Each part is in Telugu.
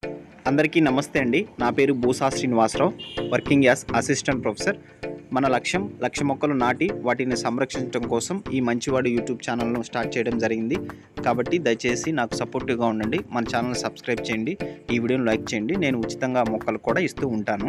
అందరికీ నమస్తే అండి నా పేరు Bhusa Srinivasarao working as assistant professor మన లక్ష్యం లక్ష మొక్కలు నాటి వాటిని సంరక్షించడం కోసం ఈ మంచివాడు యూట్యూబ్ ఛానల్ను స్టార్ట్ చేయడం జరిగింది కాబట్టి దయచేసి నాకు సపోర్టివ్గా ఉండండి మన ఛానల్ సబ్స్క్రైబ్ చేయండి ఈ వీడియోని లైక్ చేయండి నేను ఉచితంగా మొక్కలు కూడా ఇస్తూ ఉంటాను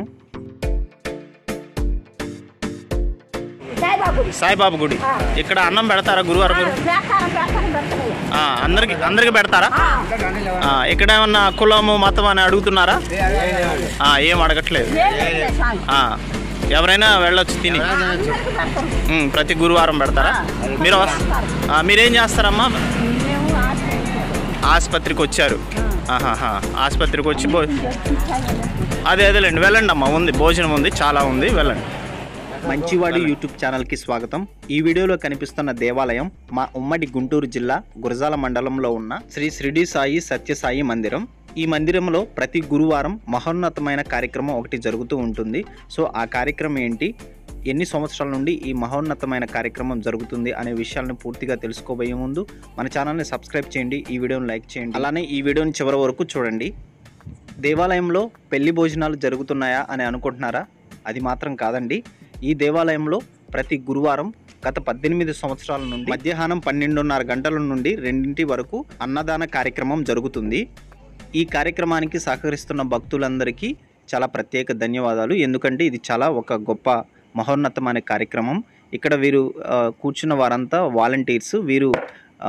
సాయిబాబు సాయిబాబా గుడి ఇక్కడ అన్నం పెడతారా గురువారం గురు వ్యాపారం వ్యాపారం పెడతాయి ఆ, అందరికి అందరికి పెడతారా ఆ, ఇక్కడ ఏమన్నా కులము మతం అని అడుగుతున్నారా ఆ, ఏం అడగట్లేదు ఆ, ఎవరైనా వెళ్ళొచ్చు తిని అందరికీ పెడతాం ఉమ్, ప్రతి గురువారం పెడతారా మీరు వస్- ఆ, మీరేం చేస్తారమ్మా మేము ఆశ్రయించాం. ఆసుపత్రికి వచ్చారు ఆహాహా ఆసుపత్రికి వచ్చి భో అదే అదేలేండి వెళ్ళండి అమ్మా ఉంది భోజనం ఉంది చాలా ఉంది వెళ్ళండి మంచివాడి యూట్యూబ్ ఛానల్కి స్వాగతం ఈ వీడియోలో కనిపిస్తున్న దేవాలయం మా ఉమ్మడి గుంటూరు జిల్లా గురజాల మండలంలో ఉన్న శ్రీ షిరిడి సాయి సత్యసాయి మందిరం ఈ మందిరంలో ప్రతి గురువారం మహోన్నతమైన కార్యక్రమం ఒకటి జరుగుతూ ఉంటుంది సో ఆ కార్యక్రమం ఏంటి ఎన్ని సంవత్సరాల నుండి ఈ మహోన్నతమైన కార్యక్రమం జరుగుతుంది అనే విషయాలను పూర్తిగా తెలుసుకోబోయే ముందు మన ఛానల్ని సబ్స్క్రైబ్ చేయండి ఈ వీడియోని లైక్ చేయండి అలానే ఈ వీడియోని చివరి వరకు చూడండి దేవాలయంలో పెళ్లి భోజనాలు జరుగుతున్నాయా అని అనుకుంటున్నారా అది మాత్రం కాదండి ఈ దేవాలయంలో ప్రతి గురువారం గత పద్దెనిమిది సంవత్సరాల నుండి మధ్యాహ్నం పన్నెండున్నర గంటల నుండి రెండింటి వరకు అన్నదాన కార్యక్రమం జరుగుతుంది ఈ కార్యక్రమానికి సహకరిస్తున్న భక్తులందరికీ చాలా ప్రత్యేక ధన్యవాదాలు ఎందుకంటే ఇది చాలా ఒక గొప్ప మహోన్నతమైన కార్యక్రమం ఇక్కడ వీరు ఆ, కూర్చున్న వారంతా వాలంటీర్స్ వీరు ఆ,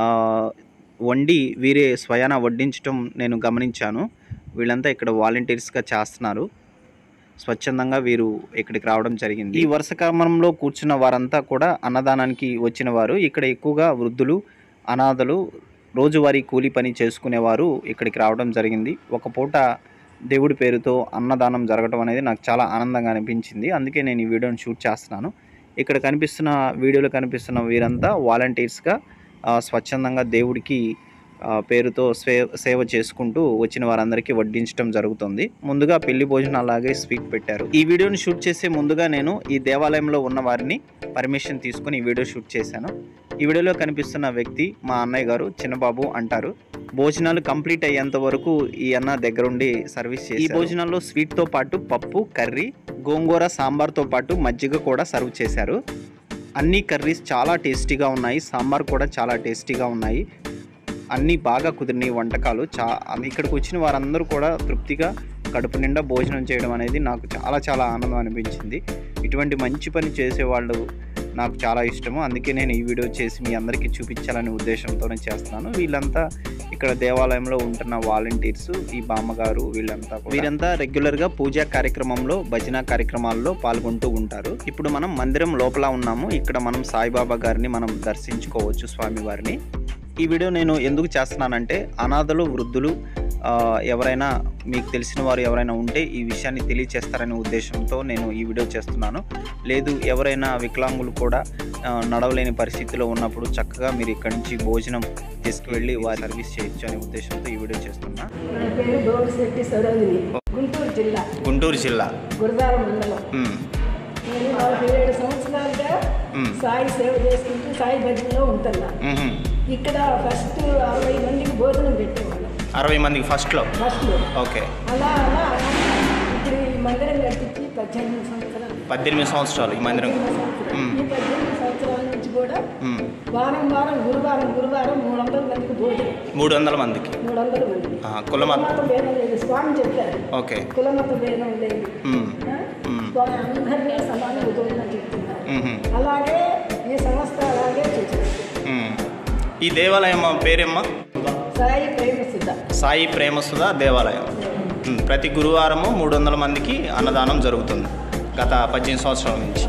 వండి వీరే స్వయాన వడ్డించటం నేను గమనించాను వీళ్ళంతా ఇక్కడ వాలంటీర్స్గా చేస్తున్నారు స్వచ్ఛందంగా వీరు ఇక్కడికి రావడం జరిగింది ఈ వరుస క్రమంలో కూర్చున్న వారంతా కూడా అన్నదానానికి వచ్చిన వారు ఇక్కడ ఎక్కువగా వృద్ధులు అనాథలు రోజువారీ కూలి పని చేసుకునేవారు ఇక్కడికి రావడం జరిగింది ఒక పూట దేవుడి పేరుతో అన్నదానం జరగడం అనేది నాకు చాలా ఆనందంగా అనిపించింది అందుకే నేను ఈ వీడియోని షూట్ చేస్తున్నాను ఇక్కడ కనిపిస్తున్న వీడియోలో కనిపిస్తున్న వీరంతా వాలంటీర్స్గా ఆ, స్వచ్ఛందంగా దేవుడికి ఆ, పేరుతో సే సేవ చేసుకుంటూ వచ్చిన వారందరికీ వడ్డించడం జరుగుతుంది ముందుగా పెళ్లి భోజనం అలాగే స్వీట్ పెట్టారు ఈ వీడియోని షూట్ చేసే ముందుగా నేను ఈ దేవాలయంలో ఉన్న వారిని పర్మిషన్ తీసుకుని ఈ వీడియో షూట్ చేశాను ఈ వీడియోలో కనిపిస్తున్న వ్యక్తి మా అన్నయ్య గారు చిన్నబాబు అంటారు భోజనాలు కంప్లీట్ అయ్యేంత వరకు ఈ అన్న దగ్గరుండి సర్వీస్ చేసి ఈ భోజనాల్లో స్వీట్ తో పాటు పప్పు కర్రీ గోంగూర సాంబార్తో పాటు మజ్జిగ కూడా సర్వ్ చేశారు అన్ని కర్రీస్ చాలా టేస్టీగా ఉన్నాయి సాంబార్ కూడా చాలా టేస్టీగా ఉన్నాయి అన్నీ బాగా కుదిరినాయి వంటకాలు చా ఇక్కడికి వచ్చిన వారందరూ కూడా తృప్తిగా కడుపు నిండా భోజనం చేయడం అనేది నాకు చాలా చాలా ఆనందం అనిపించింది ఇటువంటి మంచి పని చేసేవాళ్ళు నాకు చాలా ఇష్టము అందుకే నేను ఈ వీడియో చేసి మీ అందరికీ చూపించాలనే ఉద్దేశంతోనే చేస్తున్నాను వీళ్ళంతా ఇక్కడ దేవాలయంలో ఉంటున్న వాలంటీర్స్ ఈ బామ్మగారు వీళ్ళంతా కూడా. వీరంతా రెగ్యులర్గా పూజా కార్యక్రమంలో భజన కార్యక్రమాల్లో పాల్గొంటూ ఉంటారు ఇప్పుడు మనం మందిరం లోపల ఉన్నాము ఇక్కడ మనం సాయిబాబా గారిని మనం దర్శించుకోవచ్చు స్వామివారిని ఈ వీడియో నేను ఎందుకు చేస్తున్నానంటే అనాథలు వృద్ధులు ఆ, ఎవరైనా మీకు తెలిసిన వారు ఎవరైనా ఉంటే ఈ విషయాన్ని తెలియచేస్తారనే ఉద్దేశంతో నేను ఈ వీడియో చేస్తున్నాను లేదు ఎవరైనా వికలాంగులు కూడా ఆ, నడవలేని పరిస్థితిలో ఉన్నప్పుడు చక్కగా మీరు ఇక్కడి నుంచి భోజనం తీసుకువెళ్ళి వారి సర్వీస్ చేయొచ్చు అనే ఉద్దేశంతో ఈ వీడియో చేస్తున్నా నా పేరు దోడిశెట్టి సరోజిని గుంటూరు జిల్లా గుంటూరు జిల్లా గురజాల మండలం ఉమ్, నేను నలభై ఏడు సంవత్సరాలుగా మ్మ్. సాయి సేవ చేసుకుంటూ సాయి భజనలో ఉంటున్నా ఉహుం. ఇక్కడ ఫస్ట్ అరవై మందికి భోజనం పెట్టేవాళ్ళం అరవై మందికి ఫస్ట్లో ఫస్ట్లో ఓకే అలా అలా అలా ఇప్పుడు ఈ మందిరం కట్టించి పద్దెనిమిది సంవత్సరాలు పద్దెనిమిది సంవత్సరాలు ఈ మందిరం పద్దెనిమిది సంవత్సరాలు. మ్మ్. ఈ పద్దెనిమిది సంవత్సరాల నుంచి కూడా ఉమ్, వారం వారం గురువారం గురువారం మూడు వందల మందికి భోజనం మూడు వందల మందికి మూడు వందల మంది ఆ, కులమత కులమత భేదం లేదు స్వామి చెప్పారు ఓకే కులమత భేదం లేదు ఉమ్, ఆ? మ్మ్. స్వామి అందరినీ సమానంగా భోజనం చెప్తున్నారు ఉహుం. అలాగే ఈ సంస్థ అలాగే చూసారు ఉమ్. ఈ దేవాలయం పేరేమ్మా సాయి ప్రేమ సుధ సాయి ప్రేమసుధ దేవాలయం ఉమ్, ప్రతి గురువారము మూడు వందల మందికి అన్నదానం జరుగుతుంది గత పద్దెనిమిది సంవత్సరాల నుంచి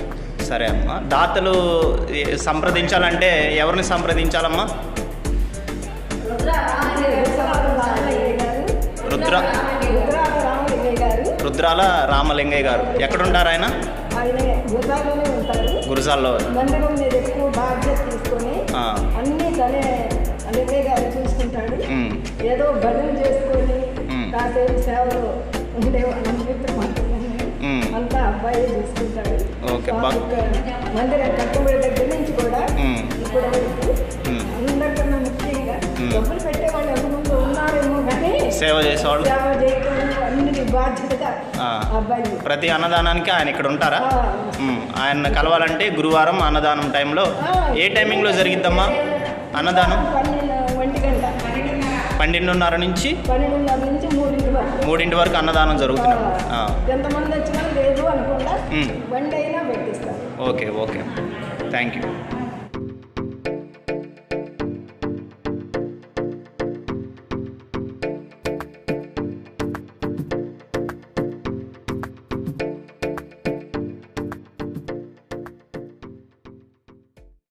సరే అమ్మా దాతలు ఏ, సంప్రదించాలంటే ఎవరిని సంప్రదించాలమ్మా రామలింగయ్య గారు రుద్ర రుద్రాల రామలింగయ్య గారు రుద్రాల రామలింగయ్య గారు ఎక్కడుంటారు ఆయన ఆయన గుజరాలోనే ఉంటారు గురుజాల్లో మందిరం మీద ఎక్కువ బాధ్యత తీసుకొని ఆ, అన్నీ తనే లింగయ్య గారు చూసుకుంటాడు ఉమ్, ఏదో భజన చేసుకొని మ్మ్. కాసేపు సేవలో ఉండేవాళ్ళం మాత్రమే ఉమ్, అంతా అబ్బాయి చూసుకుంటాడు ఓకే, స్వామి బాగ్- యొక్క మందిరం కట్టుబడి దగ్గర నుంచి కూడా ఉమ్, ఇప్పటి వరకు ఉమ్. అందరికన్నా ముఖ్యంగా మ్మ్. డబ్బులు పెట్టేవాళ్ళు ఎవరి ముందు ఉన్నారేమో కానీ సేవ చేసేవాళ్ళు సేవ చేయటం అన్నిటి బాధ్యతగా ఆ. అబ్బాయి ప్రతి అన్నదానానికి ఆయన ఇక్కడ ఉంటారా మ్మ్. ఆయన కలవాలంటే గురువారం అన్నదానం టైంలో ఏ టైమింగ్లో జరిగిద్దమ్మా అన్నదానం పన్నెండు ఒంటి గంట పన్నెండున్నర నుంచి పన్నెండున్నర నుంచి మూడింటి వరకు మూడింటి వరకు అన్నదానం జరుగుతుంది ఆ, ఎంతమంది వచ్చినా లేదు అనుకుండా మ్. బండి అయినా పెట్టిస్తారు ఓకే ఓకే థ్యాంక్ యూ